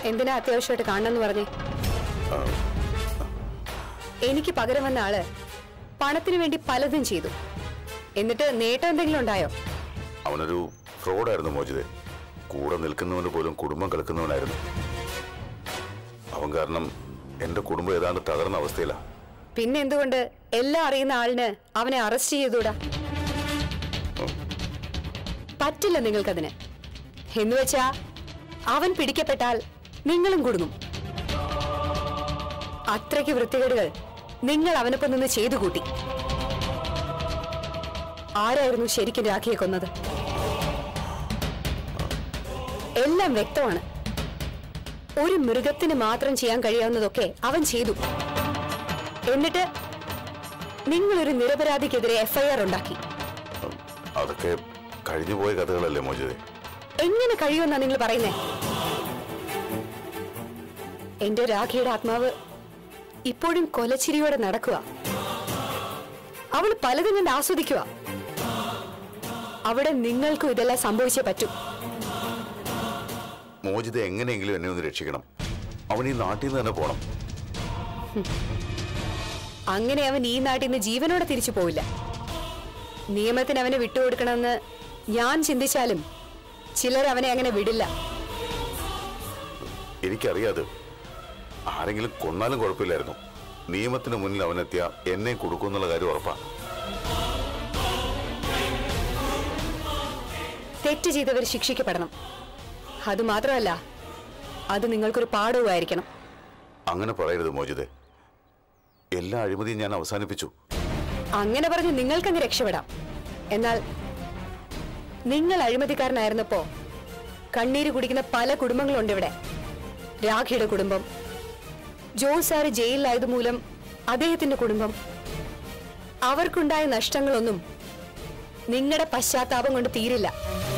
എന്തിനാ അത്യാവശ്യമായിട്ട് കാണണമെന്ന് പറഞ്ഞേ എനിക്ക് പകരം വന്ന ആള് പണത്തിന് വേണ്ടി പലതും ചെയ്തു എന്നിട്ട് നേട്ടം എന്തെങ്കിലും ഉണ്ടായോ അവനൊരു ഫ്രോഡായിരുന്നു മോചിതെ കൂടെ നിൽക്കുന്നവന് പോലും കുടുംബം കളിക്കുന്നവനായിരുന്നു അവൻ കാരണം എന്റെ കുടുംബം ഏതാണ്ട് തകർന്ന അവസ്ഥയിലാണ് പിന്നെ എന്തുകൊണ്ട് എല്ലാം അറിയുന്ന ആളിന് അവനെ അറസ്റ്റ് ചെയ്തൂടാ പറ്റില്ല നിങ്ങൾക്കതിന് എന്നുവെച്ചാ അവൻ പിടിക്കപ്പെട്ടാൽ നിങ്ങളും കുടുങ്ങും അത്രയ്ക്ക് വൃത്തികേടുകൾ നിങ്ങൾ അവനൊപ്പം നിന്ന് ചെയ്തു കൂട്ടി ആരായിരുന്നു ശരിക്കും രാഖിയെ കൊന്നത് എല്ലാം വ്യക്തമാണ് ഒരു മൃഗത്തിന് മാത്രം ചെയ്യാൻ കഴിയാവുന്നതൊക്കെ അവൻ ചെയ്തു എന്നിട്ട് നിങ്ങളൊരു നിരപരാധിക്കെതിരെ എഫ്ഐആർ ഉണ്ടാക്കി അതൊക്കെ കഴിഞ്ഞുപോയ കഥകളല്ലേ മോചിതെ എങ്ങനെ കഴിയുമെന്നാ നിങ്ങൾ പറയുന്നേ എന്റെ രാഖിയുടെ ആത്മാവ് ഇപ്പോഴും കൊലച്ചിരിയോടെ നടക്കുക അവൾ പലതും കണ്ട് ആസ്വദിക്കുക അവിടെ നിങ്ങൾക്കും ഇതെല്ലാം സംഭവിച്ചേ പറ്റൂ മോചിത എങ്ങനെയെങ്കിലും എന്നെ ഒന്ന് രക്ഷിക്കണം അവൻ ഈ നാട്ടിൽ നിന്ന് തന്നെ പോണം അങ്ങനെ അവൻ ഈ നാട്ടിൽ നിന്ന് ജീവനോടെ തിരിച്ചു പോവില്ല നിയമത്തിന് അവനെ വിട്ടുകൊടുക്കണമെന്ന് ഞാൻ ചിന്തിച്ചാലും ചിലർ അവനെ അങ്ങനെ വിടില്ല എനിക്കറിയാതെ ആരെങ്കിലും കൊന്നാലും കുഴപ്പമില്ലായിരുന്നു നിയമത്തിന് മുന്നിൽ അവനെത്തിയ എന്നെ കൊടുക്കുന്നുള്ള കാര്യം ഉറപ്പാണ് തെറ്റ് ചെയ്തവർ ശിക്ഷിക്കപ്പെടണം അതുമാത്രമല്ല അത് നിങ്ങൾക്കൊരു പാഠവുമായിരിക്കണം അങ്ങനെ പറയരുത് മോചിതെ എല്ലാ അഴിമതിയും ഞാൻ അവസാനിപ്പിച്ചു അങ്ങനെ പറഞ്ഞ് നിങ്ങൾക്കങ്ങ് രക്ഷപ്പെടാം എന്നാൽ നിങ്ങൾ അഴിമതിക്കാരനായിരുന്നപ്പോ കണ്ണീര് കുടിക്കുന്ന പല കുടുംബങ്ങളുണ്ട് ഇവിടെ രാഖിയുടെ കുടുംബം ജോസ് സാറ് ജയിലിലായത് മൂലം അദ്ദേഹത്തിന്റെ കുടുംബം അവർക്കുണ്ടായ നഷ്ടങ്ങളൊന്നും നിങ്ങളുടെ പശ്ചാത്താപം കൊണ്ട് തീരില്ല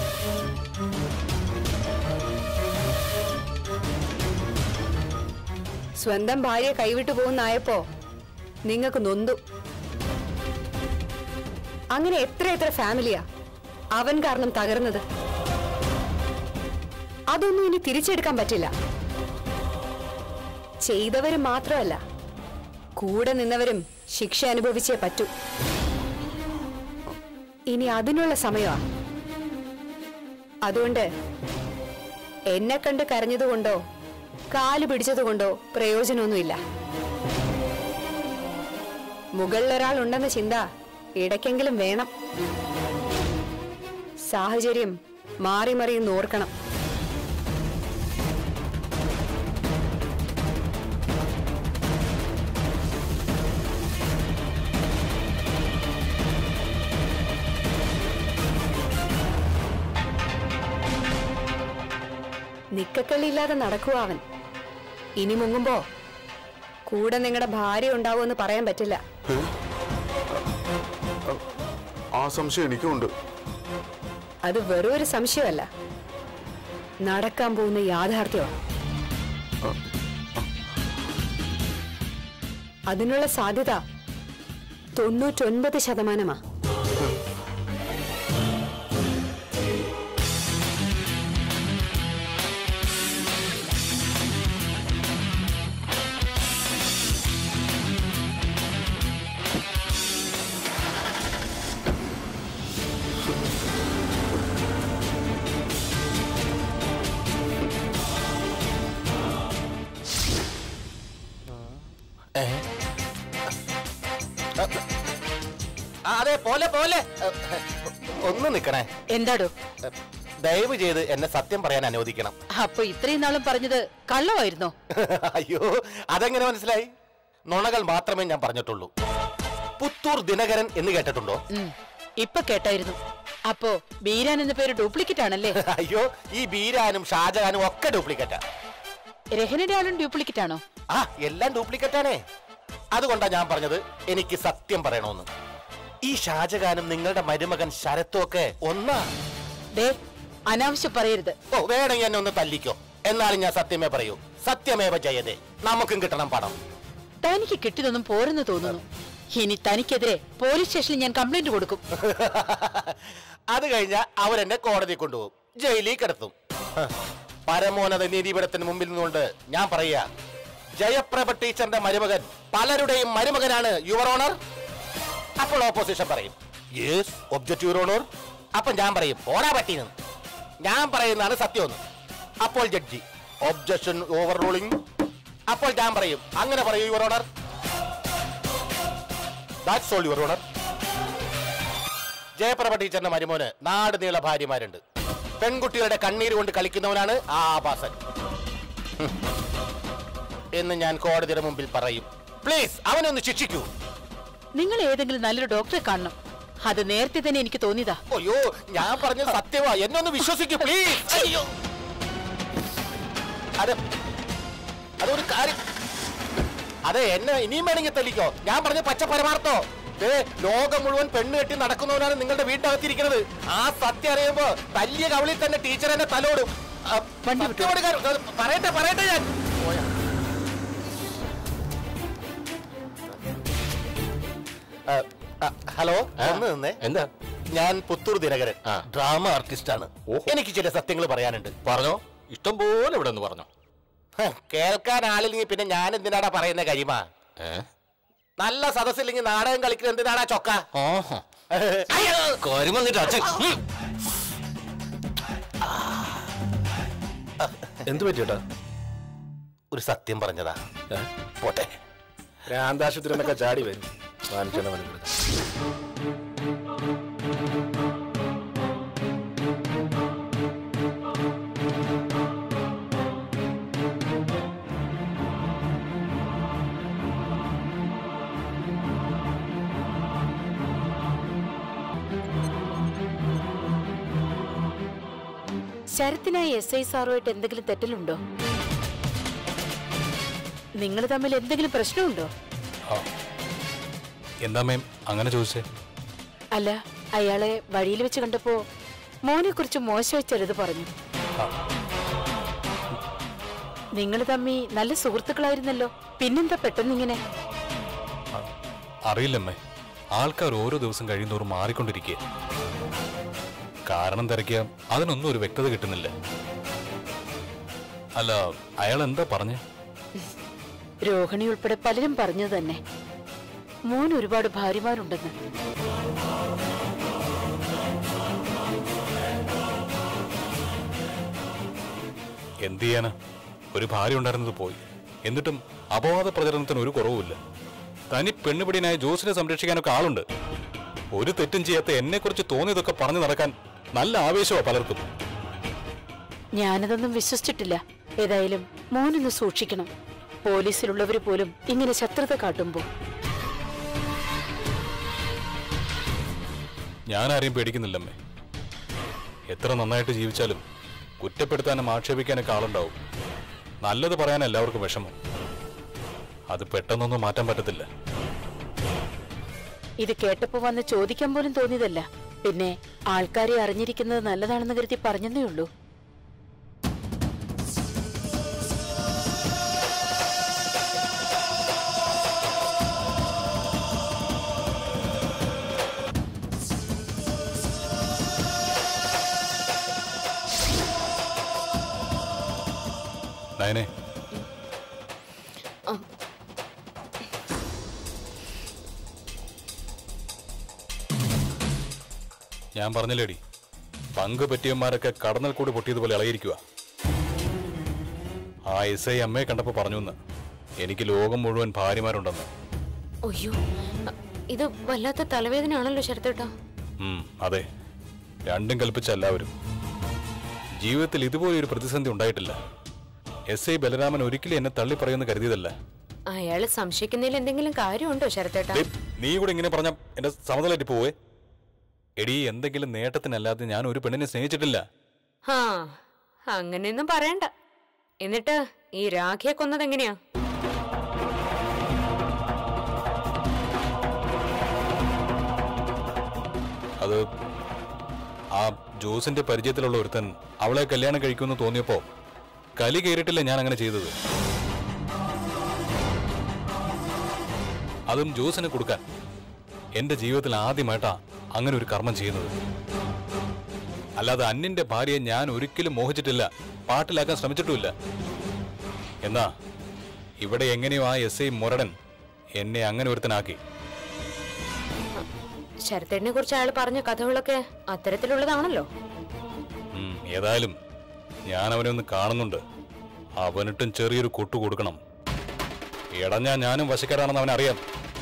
സ്വന്തം ഭാര്യ കൈവിട്ടു പോകുന്നായപ്പോ നിങ്ങൾക്ക് നൊന്തു അങ്ങനെ എത്ര എത്ര ഫാമിലിയാ അവൻ കാരണം തകർന്നത് അതൊന്നും ഇനി തിരിച്ചെടുക്കാൻ പറ്റില്ല ചെയ്തവരും മാത്രമല്ല കൂടെ നിന്നവരും ശിക്ഷ അനുഭവിച്ചേ പറ്റൂ ഇനി അതിനുള്ള സമയമാണ് അതുകൊണ്ട് എന്നെ കണ്ട് കരഞ്ഞതുകൊണ്ടോ കാല് പിടിച്ചതുകൊണ്ടോ പ്രയോജനമൊന്നുമില്ല മുകളിലൊരാൾ ഉണ്ടെന്ന ചിന്ത ഇടയ്ക്കെങ്കിലും വേണം സാഹചര്യം മാറി മറിയെന്ന് ഓർക്കണം നിക്കക്കള്ളിയില്ലാതെ നടക്കുക അവൻ ഇനി മുങ്ങുമ്പോ കൂടെ നിങ്ങളുടെ ഭാര്യ ഉണ്ടാവുമെന്ന് പറയാൻ പറ്റില്ല ആ സംശയം എനിക്കുമുണ്ട് അത് വെറും ഒരു സംശയമല്ല നടക്കാൻ പോകുന്ന യാഥാർത്ഥ്യമാണ് അതിനുള്ള സാധ്യത തൊണ്ണൂറ്റൊൻപത് ശതമാനമാ ആ, അതെ പോലെ പോലെ ഒന്ന് നിക്കണേ എന്താടോ ദയവ് ചെയ്ത് എന്നെ സത്യം പറയാൻ അനുവദിക്കണം അപ്പൊ ഇത്രയും നാളും പറഞ്ഞത് കള്ളമായിരുന്നോ അയ്യോ അതെങ്ങനെ മനസ്സിലായി നുണകൾ മാത്രമേ ഞാൻ പറഞ്ഞിട്ടുള്ളൂ പുത്തൂർ ദിനകരൻ എന്ന് കേട്ടിട്ടുണ്ടോ ഉം, ഇപ്പൊ കേട്ടായിരുന്നു അപ്പോ ബീരാൻ എന്ന പേര് ഡ്യൂപ്ലിക്കേറ്റ് ആണല്ലേ അയ്യോ ഈ ബീരാനും ഷാജഹാനും ഒക്കെ ഡ്യൂപ്ലിക്കേറ്റാ രഹനയുടെ ആളും ഡ്യൂപ്ലിക്കേറ്റ് ആണോ ആ എല്ലാം ഡ്യൂപ്ലിക്കേറ്റാണേ അതുകൊണ്ടാ ഞാൻ പറഞ്ഞത് എനിക്ക് സത്യം പറയണമെന്ന് ഈ ഷാജഹാനും നിങ്ങളുടെ മരുമകൻ ശരത്തും ഒക്കെ ഒന്നാ ദേ അനാവശ്യം പറയരുത് ഓ വേണമെങ്കിൽ എന്നെ ഒന്ന് തല്ലിക്കോ എന്നാലും ഞാൻ സത്യമേ പറയൂ സത്യമേവ ജയതേ നമുക്കും കിട്ടണം പണം തനിക്ക് കിട്ടിയതൊന്നും പോരെന്ന് തോന്നുന്നു ഇനി തനിക്കെതിരെ പോലീസ് സ്റ്റേഷനിൽ ഞാൻ കംപ്ലൈന്റ് കൊടുക്കും അത് കഴിഞ്ഞാൽ അവരെന്നെ കോടതി കൊണ്ടുപോകും ജയിലിൽ കിടത്തും ഹ, പരമോന്നത നീതിപീഠത്തിന് മുമ്പിൽ നിന്നുകൊണ്ട് ഞാൻ പറയുക ജയപ്രഭ ടീച്ചറിന്റെ മരുമകൻ പലരുടെയും മരുമകനാണ് യുവർ ഓണർ അപ്പോൾ ഓപ്പോസിഷൻ പറയും യെസ് ഒബ്ജക്റ്റ് യുവർ ഓണർ അപ്പം ഞാൻ പറയും ഓടാ പറ്റിയെന്ന് ഞാൻ പറയുന്നതാണ് സത്യമെന്ന് അപ്പോൾ ജഡ്ജി ഒബ്ജക്ഷൻ ഓവർ റൂളിംഗ് അപ്പോൾ ഞാൻ പറയും അങ്ങനെ പറയൂ your honour that's all your honour Jayaprabha ടീച്ചറിന്റെ മരുമോന് നാട് നീള ഭാര്യമാരുണ്ട് പെൺകുട്ടികളുടെ കണ്ണീര് കൊണ്ട് കളിക്കുന്നവനാണ് ആ ആഭാസൻ ഹും. എന്ന് ഞാൻ കോടതിയുടെ മുമ്പിൽ പറയും പ്ലീസ് അവനെ ഒന്ന് ശിക്ഷിക്കൂ നിങ്ങൾ ഏതെങ്കിലും നല്ലൊരു ഡോക്ടറെ കാണണം അത് നേരത്തെ തന്നെ എനിക്ക് തോന്നിയതാ അയ്യോ ഞാൻ പറഞ്ഞത് സത്യമാ എന്നെ ഒന്ന് വിശ്വസിക്കൂ പ്ലീസ് അയ്യോ അത് അതൊരു കാര്യം അതെ എന്നെ ഇനിയും വേണമെങ്കിൽ തെളിക്കോ ഞാൻ പറഞ്ഞ പച്ച പരമാർത്ഥോ ദേ ലോകം മുഴുവൻ പെണ്ണ് കെട്ടി നടക്കുന്നവനാണ് നിങ്ങളുടെ വീട്ടിനകത്തിരിക്കുന്നത് ആ സത്യം അറിയുമ്പോ തല്ലിയ കവളിൽ തന്നെ ടീച്ചർ എന്നെ തലോടും ആ, വണ്ടി വിട്ടോ? സത്യം കൊടുക്കാൻ- അത് പറയട്ടെ പറയട്ടെ ഞാൻ പോയാ. ആ, ആ, ഹലോ ഒന്ന് നിന്നേ എന്താ ഞാൻ പുത്തൂർ ദിനകരൻ ഡ്രാമ ആർട്ടിസ്റ്റ് ആണ് എനിക്ക് ചില സത്യങ്ങൾ പറയാനുണ്ട് പറഞ്ഞോ ഇഷ്ടം പോലെ ഇവിടെ നിന്ന് പറഞ്ഞോ ഹ, കേൾക്കാൻ ആളില്ലെങ്കിൽ പിന്നെ ഞാൻ എന്തിനാടാ പറയുന്ന കരിമ ഏ നല്ല സദസ്സില്ലെങ്കിൽ നാടകം കളിക്കുന്ന എന്തിനാടാ ചൊക്ക ആഹാ അയ്യോ! കാര്യം വന്നിട്ട് അച്ഛൻ ഉം. എന്ത് പറ്റിയേട്ടാ ഒരു സത്യം പറഞ്ഞതാ പോട്ടെ ഭ്രാന്താശുപത്രി എന്നൊക്കെ ചാടി വരും വാങ്ങിച്ചവനെ ശരത്തിനായി എസ് ഐ സാറുമായിട്ട് എന്തെങ്കിലും തെറ്റലുണ്ടോ നിങ്ങൾ തമ്മിൽ എന്തെങ്കിലും പ്രശ്നമുണ്ടോ എന്താ മേം അങ്ങനെ ചോദിച്ചേ അല്ല അയാളെ വഴിയിൽ വെച്ച് കണ്ടപ്പോ മോനെ കുറിച്ച് മോശമായി ചിലത് പറഞ്ഞു നിങ്ങൾ തമ്മി നല്ല സുഹൃത്തുക്കളായിരുന്നല്ലോ പിന്നെന്താ പെട്ടെന്നിങ്ങനെ അറിയില്ലമ്മേ ആൾക്കാർ ഓരോ ദിവസം കഴിയുന്തോറും മാറിക്കൊണ്ടിരിക്കുക കാരണം തിരക്കിയ അതിനൊന്നും ഒരു വ്യക്തത കിട്ടുന്നില്ല അല്ല അയാൾ എന്താ പറഞ്ഞേ രോഹിണി ഉൾപ്പെടെ പലരും പറഞ്ഞു തന്നെ മോൻ ഒരുപാട് ഭാര്യമാരുണ്ടെന്ന് എന്ത് ചെയ്യാനാ ഒരു ഭാര്യ ഉണ്ടായിരുന്നത് പോയി എന്നിട്ടും അപവാദ പ്രചരണത്തിന് ഒരു കുറവുമില്ല തനി പെണ്ണുപിടിയനായ ജോസിനെ സംരക്ഷിക്കാനൊക്കെ ആളുണ്ട് ഒരു തെറ്റും ചെയ്യാത്ത എന്നെക്കുറിച്ച് തോന്നിയതൊക്കെ പറഞ്ഞു നടക്കാൻ നല്ല ആവേശമാ പലർക്കും ഞാനതൊന്നും വിശ്വസിച്ചിട്ടില്ല ഏതായാലും മോനൊന്ന് സൂക്ഷിക്കണം പോലീസിലുള്ളവർ പോലും ഇങ്ങനെ ശത്രുത കാട്ടുമ്പോ ഞാൻ ആരെയും പേടിക്കുന്നില്ലമ്മേ എത്ര നന്നായിട്ട് ജീവിച്ചാലും കുറ്റപ്പെടുത്താനും ആക്ഷേപിക്കാനൊക്കെ ആളുണ്ടാവും നല്ലത് പറയാൻ എല്ലാവർക്കും വിഷമം അത് പെട്ടെന്നൊന്നും മാറ്റാൻ പറ്റത്തില്ല ഇത് കേട്ടപ്പോ വന്ന് ചോദിക്കാൻ പോലും തോന്നിയതല്ല പിന്നെ ആൾക്കാരെ അറിഞ്ഞിരിക്കുന്നത് നല്ലതാണെന്ന് കരുതി പറഞ്ഞതേ ഉള്ളൂ നയനെ ഞാൻ പറഞ്ഞില്ലേടി പങ്ക് പറ്റിയന്മാരൊക്കെ കടന്നൽ കൂടി പൊട്ടിയതുപോലെ ഇളകിയിരിക്കുക ആ എസ് ഐ അമ്മയെ കണ്ടപ്പോ പറഞ്ഞു എന്ന് എനിക്ക് ലോകം മുഴുവൻ ഭാര്യമാരുണ്ടെന്ന് അയ്യോ അ, ഇത് വല്ലാത്ത തലവേദനയാണല്ലോ ശരത്തേട്ടാ ഉം, അതെ രണ്ടും കൽപ്പിച്ച എല്ലാവരും ജീവിതത്തിൽ ഇതുപോലെ ഒരു പ്രതിസന്ധി ഉണ്ടായിട്ടില്ല എസ് ഐ ബലരാമൻ ഒരിക്കലും എന്നെ തള്ളി പറയുമെന്ന് കരുതിയതല്ല അയാള് സംശയിക്കുന്നതിൽ എന്തെങ്കിലും കാര്യമുണ്ടോ ശരത്തേട്ടാ ദേ, നീ കൂടെ ഇങ്ങനെ പറഞ്ഞ എന്റെ സമതലായിട്ട് പോവേ എടി എന്തെങ്കിലും നേട്ടത്തിനല്ലാതെ ഞാൻ ഒരു പെണ്ണിനെ സ്നേഹിച്ചിട്ടില്ല ഹാ അങ്ങനെയൊന്നും പറയണ്ട എന്നിട്ട് ഈ രാഖിയെ കൊന്നത് എങ്ങനെയാ അത് ആ ജോസിന്റെ പരിചയത്തിലുള്ള ഒരുത്തൻ അവളെ കല്യാണം കഴിക്കുമെന്ന് തോന്നിയപ്പോ കലി കയറിയിട്ടില്ല ഞാൻ അങ്ങനെ ചെയ്തത് അതും ജോസിന് കൊടുക്കാൻ എന്റെ ജീവിതത്തിൽ ആദ്യമായിട്ടാ അങ്ങനെ ഒരു കർമ്മം ചെയ്യുന്നത് അല്ലാതെ അന്യന്റെ ഭാര്യയെ ഞാൻ ഒരിക്കലും മോഹിച്ചിട്ടില്ല പാട്ടിലാക്കാൻ ശ്രമിച്ചിട്ടുമില്ല എന്നാ ഇവിടെ എങ്ങനെയോ ആ എസ് ഐ മുരടൻ എന്നെ അങ്ങനെ ഒരുത്തനാക്കി ശരത്തേടിനെ കുറിച്ച് അയാൾ പറഞ്ഞ കഥകളൊക്കെ അത്തരത്തിലുള്ളതാണല്ലോ ഉം, ഏതായാലും ഞാൻ അവനെ ഒന്ന് കാണുന്നുണ്ട് അവനിട്ടും ചെറിയൊരു കൊട്ടു കൊടുക്കണം ഇടഞ്ഞാ ഞാനും വശക്കാരാണെന്ന് അവനറിയാം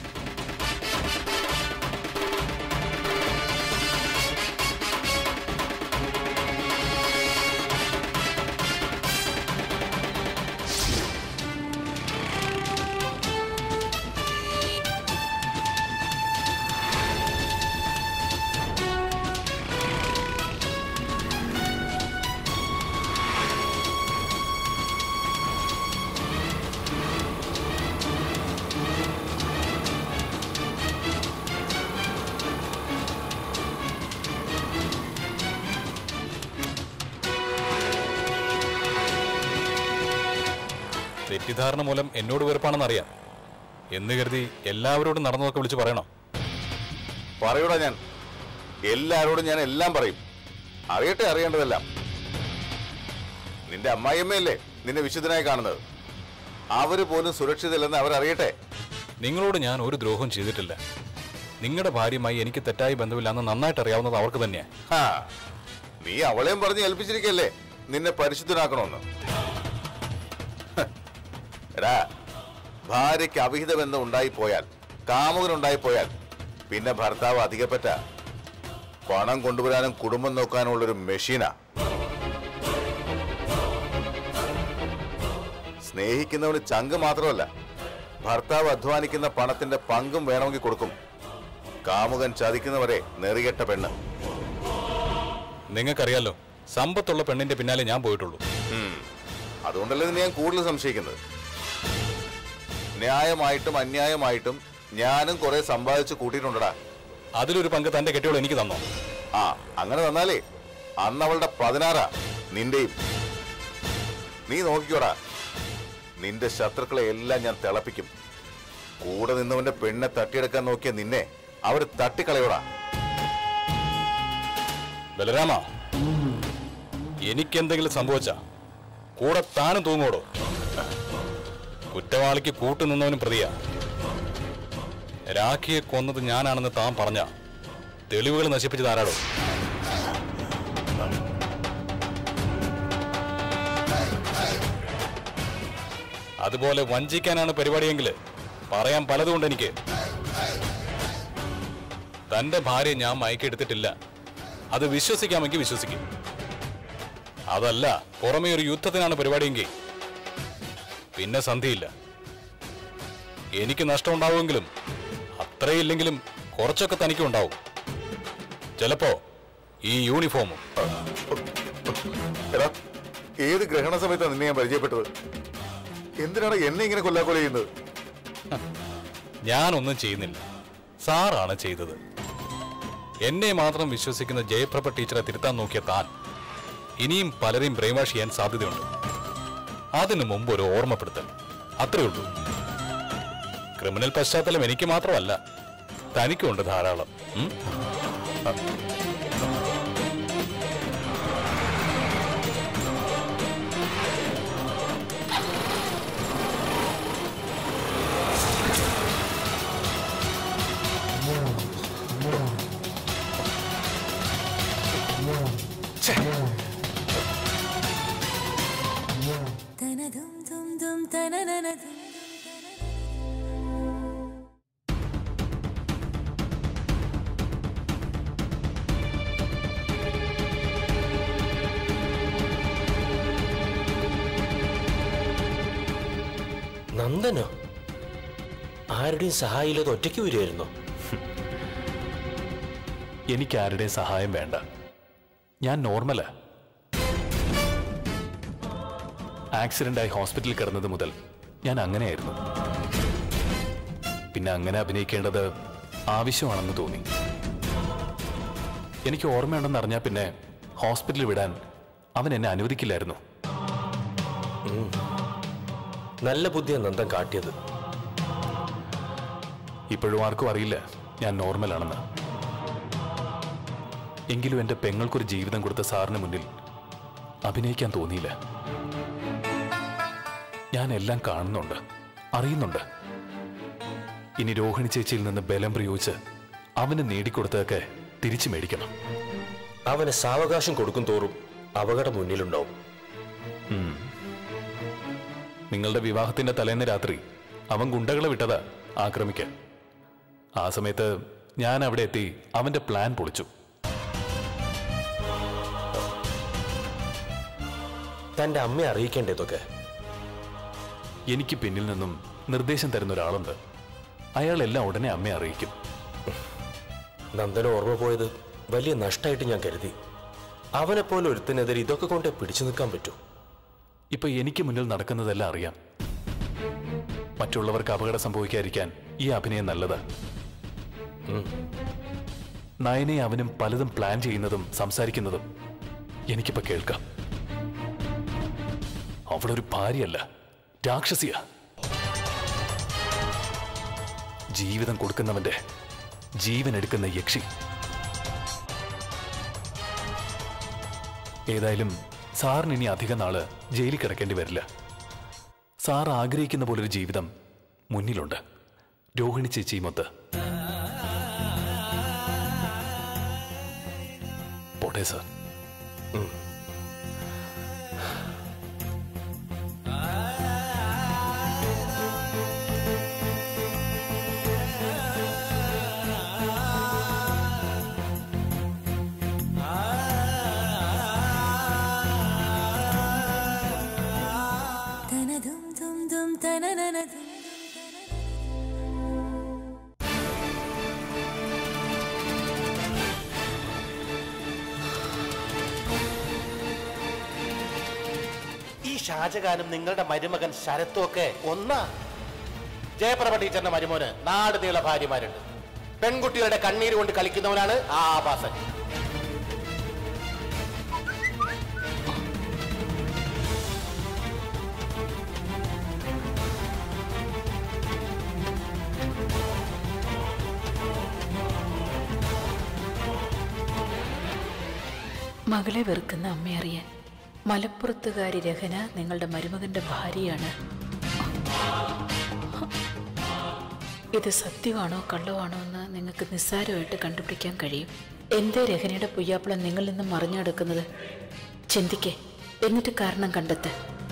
തെറ്റിദ്ധാരണ മൂലം എന്നോട് വെറുപ്പാണെന്നറിയാം എന്ന് കരുതി എല്ലാവരോടും നടന്നതൊക്കെ വിളിച്ച് പറയണോ പറയൂടാ ഞാൻ എല്ലാരോടും ഞാൻ എല്ലാം പറയും അറിയട്ടെ അറിയേണ്ടതെല്ലാം നിന്റെ അമ്മായിയമ്മയല്ലേ നിന്നെ വിശുദ്ധനായി കാണുന്നത് അവര് പോലും സുരക്ഷിതല്ലെന്ന് അവരറിയട്ടെ നിങ്ങളോട് ഞാൻ ഒരു ദ്രോഹവും ചെയ്തിട്ടില്ല നിങ്ങളുടെ ഭാര്യയുമായി എനിക്ക് തെറ്റായ ബന്ധമില്ലാന്ന് നന്നായിട്ട് അറിയാവുന്നത് അവർക്ക് തന്നെയാ ഹാ, നീ അവളെയും പറഞ്ഞ് ഏൽപ്പിച്ചിരിക്കല്ലേ നിന്നെ പരിശുദ്ധനാക്കണമെന്ന് ഹ്. എടാ ഭാര്യയ്ക്ക് അവിഹിത ബന്ധം ഉണ്ടായിപ്പോയാൽ കാമുകനുണ്ടായിപ്പോയാൽ പിന്നെ ഭർത്താവ് അധികപ്പറ്റ പണം കൊണ്ടുവരാനും കുടുംബം നോക്കാനുമുള്ളൊരു മെഷീനാ സ്നേഹിക്കുന്നവന് ചങ്ക് മാത്രമല്ല ഭർത്താവ് അധ്വാനിക്കുന്ന പണത്തിന്റെ പങ്കും വേണമെങ്കിൽ കൊടുക്കും കാമുകൻ ചതിക്കുന്നവരെ നെറികെട്ട പെണ്ണ് നിങ്ങൾക്കറിയാലോ സമ്പത്തുള്ള പെണ്ണിന്റെ പിന്നാലെ ഞാൻ പോയിട്ടുള്ളൂ ഉം. അതുകൊണ്ടല്ലേ നിന്നെ ഞാൻ കൂടുതൽ സംശയിക്കുന്നത് ന്യായമായിട്ടും അന്യായമായിട്ടും ഞാനും കുറെ സമ്പാദിച്ച് കൂട്ടിയിട്ടുണ്ടടാ അതിലൊരു പങ്ക് തന്റെ കെട്ടിയോൾ എനിക്ക് തന്നോ ആ അങ്ങനെ തന്നാലേ അന്ന് അവളുടെ പതിനാറാ നിന്റെയും നീ നോക്കിക്കോടാ നിന്റെ ശത്രുക്കളെ എല്ലാം ഞാൻ തിളപ്പിക്കും കൂടെ നിന്നവന്റെ പെണ്ണെ തട്ടിയെടുക്കാൻ നോക്കിയ നിന്നെ അവർ തട്ടിക്കളയോടാ ബലരാമ എനിക്കെന്തെങ്കിലും സംഭവിച്ച കൂടെ താനും തൂങ്ങോടോ കുറ്റവാളിക്ക് കൂട്ടുനിന്നവനും പ്രതിയാ രാഖിയെ കൊന്നത് ഞാനാണെന്ന് താൻ പറഞ്ഞ തെളിവുകൾ നശിപ്പിച്ചത് ആരാടോ അതുപോലെ വഞ്ചിക്കാനാണ് പരിപാടിയെങ്കിൽ പറയാൻ പലതുകൊണ്ട് എനിക്ക് തന്റെ ഭാര്യ ഞാൻ മയക്കെടുത്തിട്ടില്ല അത് വിശ്വസിക്കാമെങ്കിൽ വിശ്വസിക്കും അതല്ല പുറമേ ഒരു യുദ്ധത്തിനാണ് പരിപാടിയെങ്കിൽ പിന്നെ സന്ധിയില്ല എനിക്ക് നഷ്ടമുണ്ടാവുമെങ്കിലും അത്രയില്ലെങ്കിലും കുറച്ചൊക്കെ തനിക്കും ഉണ്ടാവും ചിലപ്പോ ഈ യൂണിഫോമും എടാ ഏത് ഗ്രഹണ സമയത്താണ് നിന്നെ ഞാൻ പരിചയപ്പെട്ടത് എന്തിനാണ് എന്നെ ഇങ്ങനെ കൊല്ലാക്കൊല ചെയ്യുന്നത് ഞാനൊന്നും ചെയ്യുന്നില്ല സാറാണ് ചെയ്തത് എന്നെ മാത്രം വിശ്വസിക്കുന്ന ജയപ്രഭ ടീച്ചറെ തിരുത്താൻ നോക്കിയ താൻ ഇനിയും പലരെയും ബ്രെയിൻ വാഷ് ചെയ്യാൻ സാധ്യതയുണ്ട് അതിനു മുമ്പ് ഒരു ഓർമ്മപ്പെടുത്തൽ അത്രേ ഉള്ളൂ ക്രിമിനൽ പശ്ചാത്തലം എനിക്ക് മാത്രമല്ല തനിക്കുണ്ട് ധാരാളം ഉം? നന്ദനോ ആരുടെയും സഹായമില്ലാതെ ഒറ്റയ്ക്ക് വരുമായിരുന്നോ എനിക്ക് ആരുടെയും സഹായം വേണ്ട ഞാൻ നോർമലാ ആക്സിഡന്റായി ഹോസ്പിറ്റലിൽ കിടന്നത് മുതൽ ഞാൻ അങ്ങനെയായിരുന്നു പിന്നെ അങ്ങനെ അഭിനയിക്കേണ്ടത് ആവശ്യമാണെന്ന് തോന്നി എനിക്ക് ഓർമ്മയുണ്ടെന്ന് അറിഞ്ഞാൽ പിന്നെ ഹോസ്പിറ്റലിൽ വിടാൻ അവൻ എന്നെ അനുവദിക്കില്ലായിരുന്നു നല്ല ബുദ്ധിയാണ് നന്ദൻ കാട്ടിയത് ഇപ്പോഴും ആർക്കും അറിയില്ല ഞാൻ നോർമലാണെന്ന് എങ്കിലും എൻ്റെ പെങ്ങൾക്കൊരു ജീവിതം കൊടുത്ത സാറിന് മുന്നിൽ അഭിനയിക്കാൻ തോന്നിയില്ല ഞാൻ എല്ലാം കാണുന്നുണ്ട് അറിയുന്നുണ്ട് ഇനി രോഹിണി ചേച്ചിയിൽ നിന്ന് ബലം പ്രയോഗിച്ച് അവന് നേടിക്കൊടുത്തതൊക്കെ തിരിച്ചു മേടിക്കണം അവന് സാവകാശം കൊടുക്കും തോറും അപകടം മുന്നിലുണ്ടാവും നിങ്ങളുടെ വിവാഹത്തിന്റെ തലേന്ന് രാത്രി അവൻ ഗുണ്ടകളെ വിട്ടതാ ആക്രമിക്കാൻ ആ സമയത്ത് ഞാൻ അവിടെ എത്തി അവന്റെ പ്ലാൻ പൊളിച്ചു തന്റെ അമ്മയെ അറിയിക്കേണ്ട ഇതൊക്കെ എനിക്ക് പിന്നിൽ നിന്നും നിർദ്ദേശം തരുന്ന ഒരാളുണ്ട് അയാൾ എല്ലാം ഉടനെ അമ്മയെ അറിയിക്കും നന്ദന ഓർമ്മ പോയത് വലിയ നഷ്ടമായിട്ട് ഞാൻ കരുതി അവനെപ്പോലെ ഒരുത്തിനെതിരെ ഇതൊക്കെ കൊണ്ടേ പിടിച്ചു നിൽക്കാൻ പറ്റൂ ഇപ്പൊ എനിക്ക് മുന്നിൽ നടക്കുന്നതെല്ലാം അറിയാം മറ്റുള്ളവർക്ക് അപകടം സംഭവിക്കാതിരിക്കാൻ ഈ അഭിനയം നല്ലതാ നയനെ അവനും പലതും പ്ലാൻ ചെയ്യുന്നതും സംസാരിക്കുന്നതും എനിക്കിപ്പോ കേൾക്കാം അവളൊരു ഭാര്യയല്ല രാക്ഷസിയാ ജീവിതം കൊടുക്കുന്നവന്റെ ജീവൻ എടുക്കുന്ന യക്ഷി ഏതായാലും സാറിന് ഇനി അധിക നാള് ജയിലിൽ കിടക്കേണ്ടി വരില്ല സാർ ആഗ്രഹിക്കുന്ന പോലൊരു ജീവിതം മുന്നിലുണ്ട് രോഹിണി ചേച്ചിയുമൊത്ത് പോട്ടെ സാർ ഈ ഷാജഹാനും നിങ്ങളുടെ മരുമകൻ ശരത്തും ഒക്കെ ഒന്നാ ജയപ്രഭ ടീച്ചറിന്റെ മരുമോന് നാട് നീള ഭാര്യമാരുണ്ട് പെൺകുട്ടികളുടെ കണ്ണീര് കൊണ്ട് കളിക്കുന്നവനാണ് ആ ആഭാസൻ മകളെ വെറുക്കുന്ന അമ്മയറിയാൻ മലപ്പുറത്തുകാരി രഹന നിങ്ങളുടെ മരുമകന്റെ ഭാര്യയാണ് ഇത് സത്യമാണോ കള്ളമാണോ എന്ന് നിങ്ങൾക്ക് നിസ്സാരമായിട്ട് കണ്ടുപിടിക്കാൻ കഴിയും എന്തേ രഹനയുടെ പുയ്യാപ്പിള നിങ്ങളിൽ നിന്നും മറിഞ്ഞെടുക്കുന്നത് ചിന്തിക്കേ എന്നിട്ട് കാരണം കണ്ടെത്ത്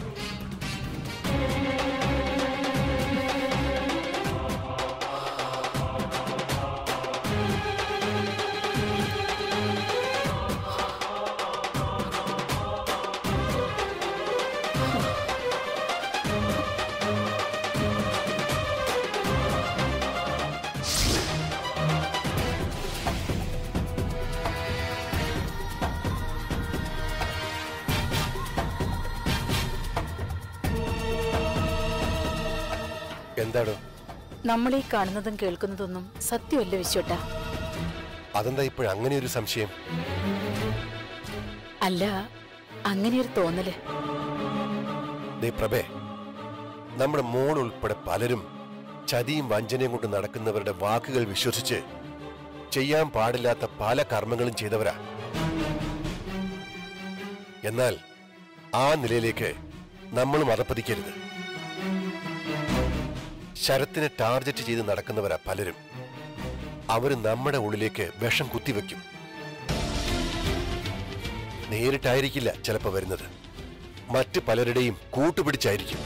എന്താടോ നമ്മൾ ഈ കാണുന്നതും കേൾക്കുന്നതൊന്നും സത്യമല്ല വിശ്വട്ട അതെന്താ ഇപ്പോഴും അങ്ങനെ ഒരു സംശയം അല്ല അങ്ങനെയൊരു തോന്നല് ദേ പ്രഭേ നമ്മുടെ മോൾ ഉൾപ്പെടെ പലരും ചതിയും വഞ്ചനയും കൊണ്ട് നടക്കുന്നവരുടെ വാക്കുകൾ വിശ്വസിച്ച് ചെയ്യാൻ പാടില്ലാത്ത പല കർമ്മങ്ങളും ചെയ്തവരാ എന്നാൽ ആ നിലയിലേക്ക് നമ്മളും അതപ്പതിക്കരുത് ശരത്തിനെ ടാർഗറ്റ് ചെയ്ത് നടക്കുന്നവരാ പലരും അവര് നമ്മുടെ ഉള്ളിലേക്ക് വിഷം കുത്തിവെക്കും നേരിട്ടായിരിക്കില്ല ചിലപ്പോ വരുന്നത് മറ്റ് പലരുടെയും കൂട്ടുപിടിച്ചായിരിക്കും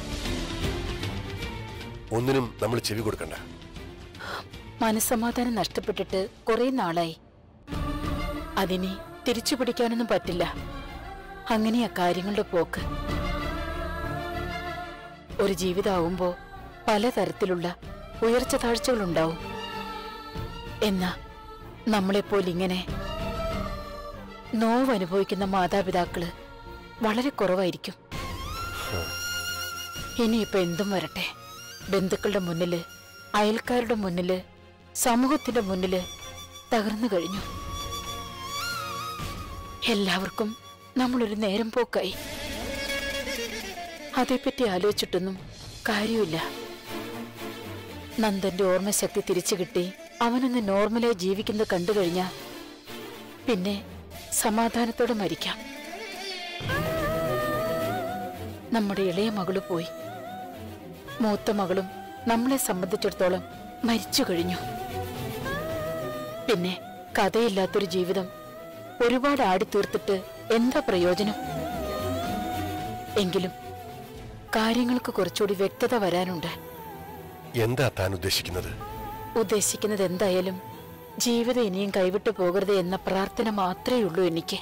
ഒന്നിനും നമ്മൾ ചെവി കൊടുക്കണ്ട മനസ്സമാധാനം നഷ്ടപ്പെട്ടിട്ട് കുറെ നാളായി അതിനി തിരിച്ചു പിടിക്കാനൊന്നും പറ്റില്ല അങ്ങനെയാ കാര്യങ്ങളുടെ പോക്ക് ഒരു ജീവിതമാകുമ്പോ പലതരത്തിലുള്ള ഉയർച്ച താഴ്ചകളുണ്ടാവും എന്നാ നമ്മളെപ്പോലെ ഇങ്ങനെ നോവ് അനുഭവിക്കുന്ന മാതാപിതാക്കള് വളരെ കുറവായിരിക്കും ഇനിയിപ്പോ എന്തും വരട്ടെ ബന്ധുക്കളുടെ മുന്നില് അയൽക്കാരുടെ മുന്നില് സമൂഹത്തിന്റെ മുന്നില് തകർന്നു കഴിഞ്ഞു എല്ലാവർക്കും നമ്മളൊരു നേരം പോക്കായി അതേപ്പറ്റി ആലോചിച്ചിട്ടൊന്നും കാര്യമില്ല നന്ദന്റെ ഓർമ്മശക്തി തിരിച്ചു കിട്ടി അവനൊന്ന് നോർമലായി ജീവിക്കുന്നത് കണ്ടു കഴിഞ്ഞാ പിന്നെ സമാധാനത്തോടെ മരിക്കാം നമ്മുടെ ഇളയ മകള് പോയി മൂത്ത മകളും നമ്മളെ സംബന്ധിച്ചിടത്തോളം മരിച്ചു കഴിഞ്ഞു പിന്നെ കഥയില്ലാത്തൊരു ജീവിതം ഒരുപാട് ആടിത്തീർത്തിട്ട് എന്താ പ്രയോജനം എങ്കിലും കാര്യങ്ങൾക്ക് കുറച്ചുകൂടി വ്യക്തത വരാനുണ്ട് എന്താ താൻ ഉദ്ദേശിക്കുന്നത് ഉദ്ദേശിക്കുന്നത് എന്തായാലും ജീവിതം ഇനിയും കൈവിട്ടു പോകരുത് എന്ന പ്രാർത്ഥന മാത്രമേ ഉള്ളൂ എനിക്ക്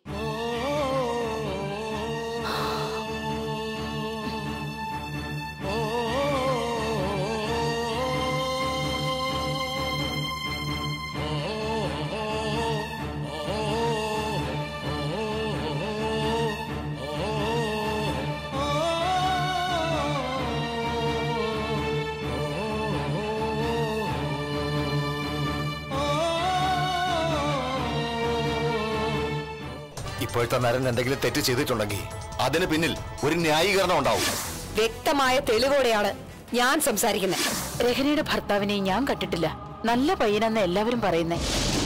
ഇപ്പോഴത്തെ നരൻ എന്തെങ്കിലും തെറ്റ് ചെയ്തിട്ടുണ്ടെങ്കിൽ അതിന് പിന്നിൽ ഒരു ന്യായീകരണം ഉണ്ടാവും വ്യക്തമായ തെളിവോടെയാണ് ഞാൻ സംസാരിക്കുന്നത് രഹനയുടെ ഭർത്താവിനെ ഞാൻ കണ്ടിട്ടില്ല നല്ല പയ്യനെന്ന് എല്ലാവരും പറയുന്നേ